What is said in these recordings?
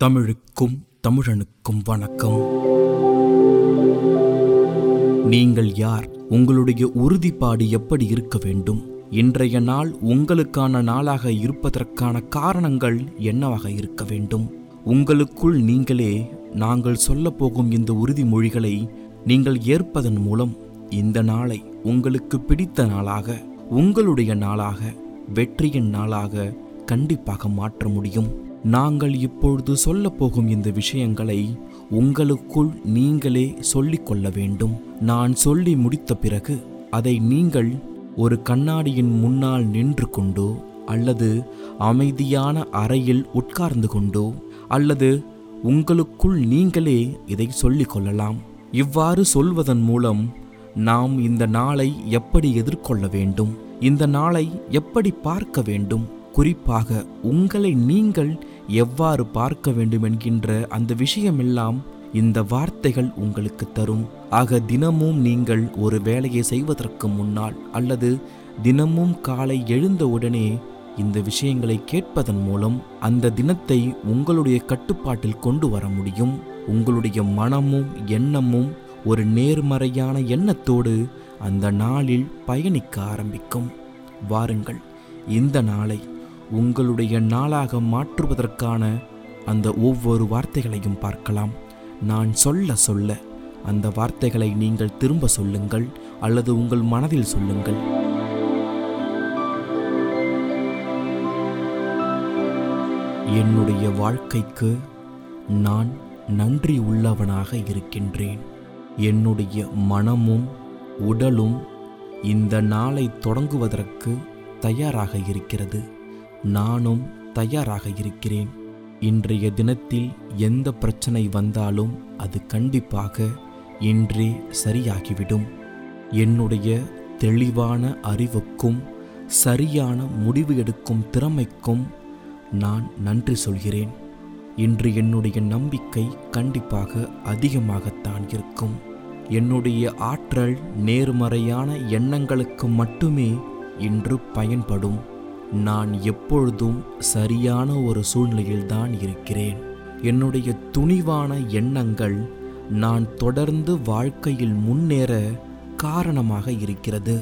தமிழுக்கும் தமிழனுக்கும் வணக்கம் நீங்கள் யார் உங்களுடைய உறுதிப்பாடு எப்படி இருக்க வேண்டும் இன்றைய நாள் உங்களுக்கான நாளாக இருப்பதற்கான காரணங்கள் என்னவாக இருக்க வேண்டும் உங்களுக்குள் நீங்களே நாங்கள் சொல்லப் போகும் இந்த உறுதிமொழிகளை நீங்கள் ஏற்பதன் மூலம் இந்த நாளை உங்களுக்கு பிடித்த நாளாக உங்களுடைய நாளாக வெற்றியின் நாளாக கண்டிப்பாக மாற்ற முடியும் நாங்கள் இப்பொழுது சொல்லப் போகும் இந்த விஷயங்களை உங்களுக்குள் நீங்களே சொல்லிக் கொள்ள வேண்டும் நான் சொல்லி முடித்த பிறகு அதை நீங்கள் ஒரு கண்ணாடியின் முன்னால் நின்று கொண்டோ அல்லது அமைதியான அறையில் உட்கார்ந்து கொண்டோ அல்லது உங்களுக்குள் நீங்களே இதை சொல்லிக் கொள்ளலாம் இவ்வாறு சொல்வதன் மூலம் நாம் இந்த நாளை எப்படி எதிர்கொள்ள வேண்டும் இந்த நாளை எப்படி பார்க்க வேண்டும் குறிப்பாக உங்களை நீங்கள் எவ்வாறு பார்க்க வேண்டும் என்கின்ற அந்த விஷயமெல்லாம் இந்த வார்த்தைகள் உங்களுக்கு தரும் ஆக தினமும் நீங்கள் ஒரு வேலையை செய்வதற்கு முன்னால் அல்லது தினமும் காலை எழுந்தவுடனே இந்த விஷயங்களை கேட்பதன் மூலம் அந்த தினத்தை உங்களுடைய கட்டுப்பாட்டில் கொண்டு வர முடியும் உங்களுடைய மனமும் எண்ணமும் ஒரு நேர்மறையான எண்ணத்தோடு அந்த நாளில் பயணிக்க ஆரம்பிக்கும் வாருங்கள் இந்த நாளை உங்களுடைய நாளாக மாற்றுவதற்கான அந்த ஒவ்வொரு வார்த்தைகளையும் பார்க்கலாம் நான் சொல்ல சொல்ல அந்த வார்த்தைகளை நீங்கள் திரும்ப சொல்லுங்கள் அல்லது உங்கள் மனதில் சொல்லுங்கள் என்னுடைய வாழ்க்கைக்கு நான் நன்றி உள்ளவனாக இருக்கின்றேன் என்னுடைய மனமும் உடலும் இந்த நாளை தொடங்குவதற்கு தயாராக இருக்கிறது நானும் தயாராக இருக்கிறேன் இன்றைய தினத்தில் எந்த பிரச்சனை வந்தாலும் அது கண்டிப்பாக இன்றே சரியாகிவிடும் என்னுடைய தெளிவான அறிவுக்கும் சரியான முடிவு எடுக்கும் திறமைக்கும் நான் நன்றி சொல்கிறேன் இன்று என்னுடைய நம்பிக்கை கண்டிப்பாக அதிகமாகத்தான் இருக்கும் என்னுடைய ஆற்றல் நேர்மறையான எண்ணங்களுக்கு மட்டுமே இன்று பயன்படும் நான் எப்பொழுதும் சரியான ஒரு சூழ்நிலையில்தான் இருக்கிறேன் என்னுடைய துணிவான எண்ணங்கள் நான் தொடர்ந்து வாழ்க்கையில் முன்னேற காரணமாக இருக்கிறது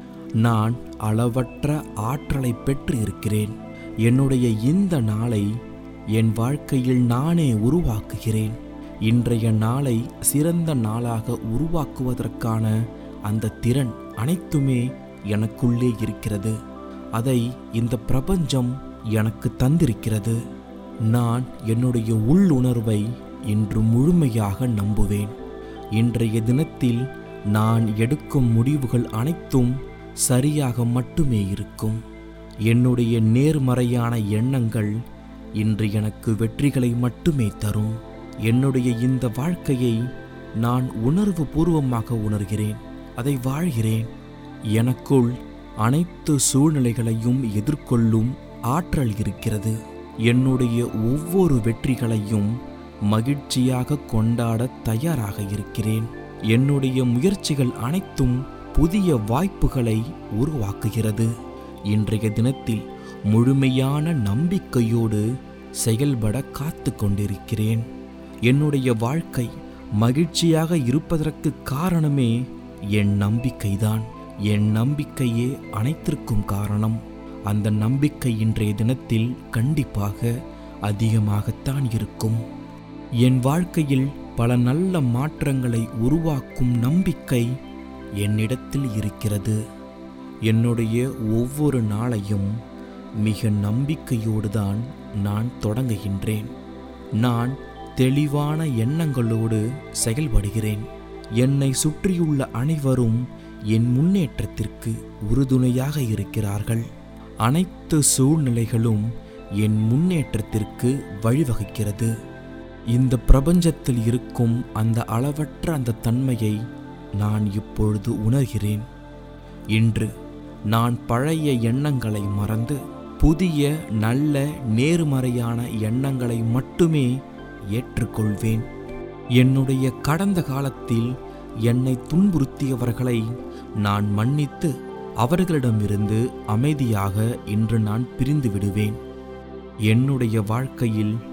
நான் அளவற்ற ஆற்றலை பெற்று இருக்கிறேன் என்னுடைய இந்த நாளை என் வாழ்க்கையில் நானே உருவாக்குகிறேன் இன்றைய நாளை சிறந்த நாளாக உருவாக்குவதற்கான அந்த திறன் அனைத்துமே எனக்குள்ளே இருக்கிறது அதை இந்த பிரபஞ்சம் எனக்கு தந்திருக்கிறது நான் என்னுடைய உள்ளுணர்வை இன்று முழுமையாக நம்புவேன் இன்றைய தினத்தில் நான் எடுக்கும் முடிவுகள் அனைத்தும் சரியாக மட்டுமே இருக்கும் என்னுடைய நேர்மறையான எண்ணங்கள் இன்று எனக்கு வெற்றிகளை மட்டுமே தரும் என்னுடைய இந்த வாழ்க்கையை நான் உணர்வு பூர்வமாக உணர்கிறேன் அதை வாழ்கிறேன் எனக்குள் அனைத்து சூழ்நிலைகளையும் எதிர்கொள்ளும் ஆற்றல் இருக்கிறது என்னுடைய ஒவ்வொரு வெற்றிகளையும் மகிழ்ச்சியாக கொண்டாட தயாராக இருக்கிறேன் என்னுடைய முயற்சிகள் அனைத்தும் புதிய வாய்ப்புகளை உருவாக்குகிறது இன்றைய தினத்தில் முழுமையான நம்பிக்கையோடு செயல்பட காத்து கொண்டிருக்கிறேன் என்னுடைய வாழ்க்கை மகிழ்ச்சியாக இருப்பதற்கு காரணமே என் நம்பிக்கைதான் என் நம்பிக்கையே அனைத்திற்கும் காரணம் அந்த நம்பிக்கை இன்றைய தினத்தில் கண்டிப்பாக அதிகமாகத்தான் இருக்கும் என் வாழ்க்கையில் பல நல்ல மாற்றங்களை உருவாக்கும் நம்பிக்கை என்னிடத்தில் இருக்கிறது என்னுடைய ஒவ்வொரு நாளையும் மிக நம்பிக்கையோடு தான் நான் தொடங்குகின்றேன் நான் தெளிவான எண்ணங்களோடு செயல்படுகிறேன் என்னை சுற்றியுள்ள அனைவரும் என் முன்னேற்றத்திற்கு உறுதுணையாக இருக்கிறார்கள் அனைத்து சூழ்நிலைகளும் என் முன்னேற்றத்திற்கு வழிவகுக்கிறது இந்த பிரபஞ்சத்தில் இருக்கும் அந்த அளவற்ற அந்த தன்மையை நான் இப்பொழுது உணர்கிறேன் இன்று நான் பழைய எண்ணங்களை மறந்து புதிய நல்ல நேர்மறையான எண்ணங்களை மட்டுமே ஏற்றுக்கொள்வேன் என்னுடைய கடந்த காலத்தில் என்னை துன்புறுத்தியவர்களை நான் மன்னித்து அவர்களிடமிருந்து அமைதியாக இன்று நான் பிரிந்து விடுவேன் என்னுடைய வாழ்க்கையில்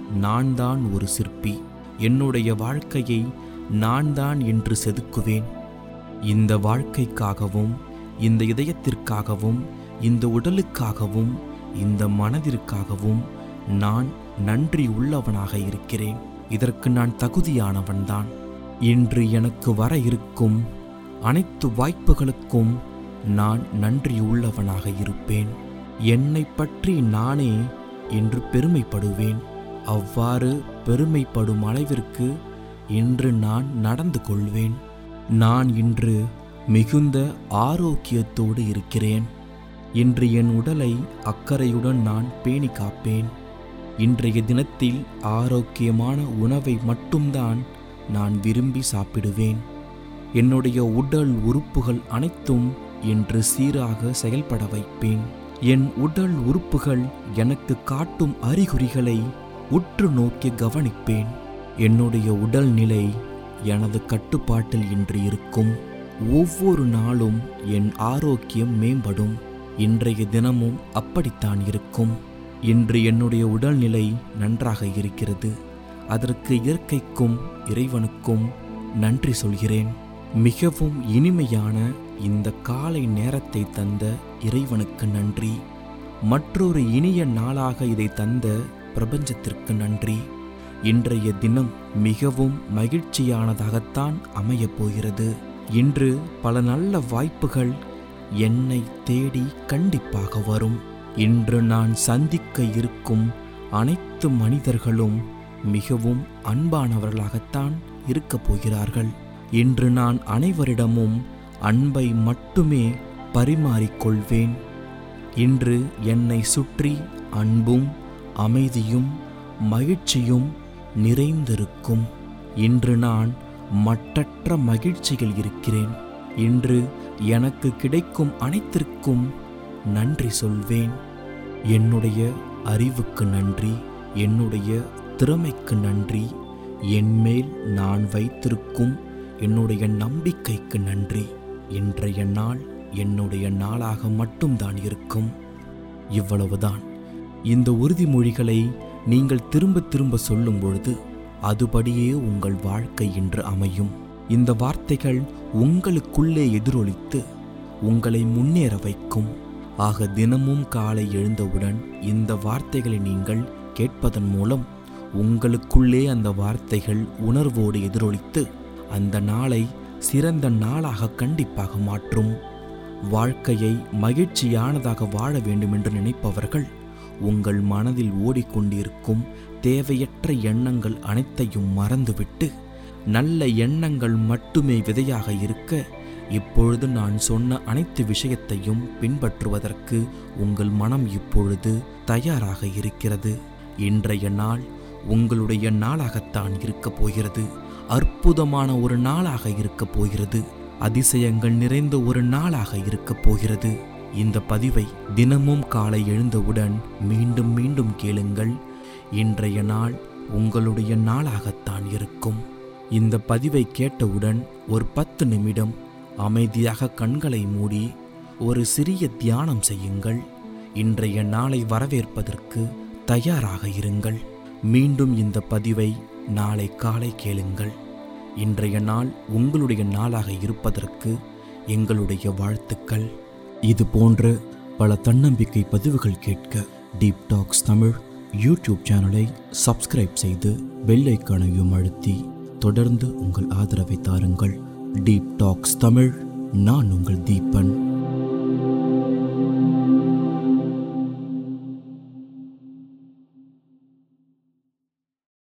நான் தான் ஒரு சிற்பி என்னுடைய வாழ்க்கையை நான் தான் என்று செதுக்குவேன் இந்த வாழ்க்கைக்காகவும் இந்த இதயத்திற்காகவும் இந்த உடலுக்காகவும் இந்த மனதிற்காகவும் நான் நன்றி உள்ளவனாக இருக்கிறேன் இதற்கு நான் தகுதியானவன்தான் இன்று எனக்கு வர இருக்கும் அனைத்து வாய்ப்புகளுக்கும் நான் நன்றி உள்ளவனாக இருப்பேன் என்னை பற்றி நானே இன்று பெருமைப்படுவேன் அவ்வாறு பெருமைப்படும் அளவிற்கு இன்று நான் நடந்து கொள்வேன் நான் இன்று மிகுந்த ஆரோக்கியத்தோடு இருக்கிறேன் இன்று என் உடலை அக்கறையுடன் நான் பேணி காப்பேன் இன்றைய தினத்தில் ஆரோக்கியமான உணவை மட்டும்தான் நான் விரும்பி சாப்பிடுவேன் என்னுடைய உடல் உறுப்புகள் அனைத்தும் இன்று சீராக செயல்பட வைப்பேன் என் உடல் உறுப்புகள் எனக்கு காட்டும் அறிகுறிகளை உற்று நோக்கி கவனிப்பேன் என்னுடைய உடல்நிலை எனது கட்டுப்பாட்டில் இன்று இருக்கும் ஒவ்வொரு நாளும் என் ஆரோக்கியம் மேம்படும் இன்றைய தினமும் அப்படித்தான் இருக்கும் இன்று என்னுடைய உடல்நிலை நன்றாக இருக்கிறது அதற்கு இயற்கைக்கும் இறைவனுக்கும் நன்றி சொல்கிறேன் மிகவும் இனிமையான இந்த காலை நேரத்தை தந்த இறைவனுக்கு நன்றி மற்றொரு இனிய நாளாக இதை தந்த பிரபஞ்சத்திற்கு நன்றி இன்றைய தினம் மிகவும் மகிழ்ச்சியானதாகத்தான் அமையப் போகிறது இன்று பல நல்ல வாய்ப்புகள் என்னை தேடி கண்டிப்பாக வரும் இன்று நான் சந்திக்க இருக்கும் அனைத்து மனிதர்களும் மிகவும் அன்பானவர்களாகத்தான் இருக்கப் போகிறார்கள் இன்று நான் அனைவரிடமும் அன்பை மட்டுமே பரிமாறிக்கொள்வேன் இன்று என்னை சுற்றி அன்பும் அமைதியும் மகிழ்ச்சியும் நிறைந்திருக்கும் இன்று நான் மட்டற்ற மகிழ்ச்சியில் இருக்கிறேன் இன்று எனக்கு கிடைக்கும் அனைத்திற்கும் நன்றி சொல்வேன் என்னுடைய அறிவுக்கு நன்றி என்னுடைய திறமைக்கு நன்றி என்மேல் நான் வைத்திருக்கும் என்னுடைய நம்பிக்கைக்கு நன்றி இன்றைய நாள் என்னுடைய நாளாக மட்டும்தான் இருக்கும் இவ்வளவுதான் இந்த உறுதிமொழிகளை நீங்கள் திரும்ப திரும்ப சொல்லும் பொழுது அதுபடியே உங்கள் வாழ்க்கை இன்று அமையும் இந்த வார்த்தைகள் உங்களுக்குள்ளே எதிரொலித்து உங்களை முன்னேற வைக்கும் ஆக தினமும் காலை எழுந்தவுடன் இந்த வார்த்தைகளை நீங்கள் கேட்பதன் மூலம் உங்களுக்குள்ளே அந்த வார்த்தைகள் உணர்வோடு எதிரொலித்து அந்த நாளை சிறந்த நாளாக கண்டிப்பாக மாற்றும் வாழ்க்கையை மகிழ்ச்சியானதாக வாழ வேண்டும் என்று நினைப்பவர்கள் உங்கள் மனதில் ஓடிக்கொண்டிருக்கும் தேவையற்ற எண்ணங்கள் அனைத்தையும் மறந்துவிட்டு நல்ல எண்ணங்கள் மட்டுமே விதையாக இருக்க இப்பொழுது நான் சொன்ன அனைத்து விஷயத்தையும் பின்பற்றுவதற்கு உங்கள் மனம் இப்பொழுது தயாராக இருக்கிறது இன்றைய நாள் உங்களுடைய நாளாகத்தான் இருக்கப் போகிறது அற்புதமான ஒரு நாளாக இருக்கப் போகிறது அதிசயங்கள் நிறைந்த ஒரு நாளாக இருக்கப் போகிறது இந்த பதிவை தினமும் காலை எழுந்தவுடன் மீண்டும் மீண்டும் கேளுங்கள் இன்றைய நாள் உங்களுடைய நாளாகத்தான் இருக்கும் இந்த பதிவை கேட்டவுடன் ஒரு பத்து நிமிடம் அமைதியாக கண்களை மூடி ஒரு சிறிய தியானம் செய்யுங்கள் இன்றைய நாளை வரவேற்பதற்கு தயாராக இருங்கள் மீண்டும் இந்த பதிவை நாளை காலை கேளுங்கள் இன்றைய நாள் உங்களுடைய நாளாக இருப்பதற்கு எங்களுடைய வாழ்த்துக்கள் இது போன்ற பல தன்னம்பிக்கை பதிவுகள் கேட்க டீப் டாக்ஸ் தமிழ் யூடியூப் சேனலை சப்ஸ்கிரைப் செய்து பெல் ஐக்கானையும் அழுத்தி தொடர்ந்து உங்கள் ஆதரவை தாருங்கள் டீப் டாக்ஸ் தமிழ் நான் உங்கள் தீபன்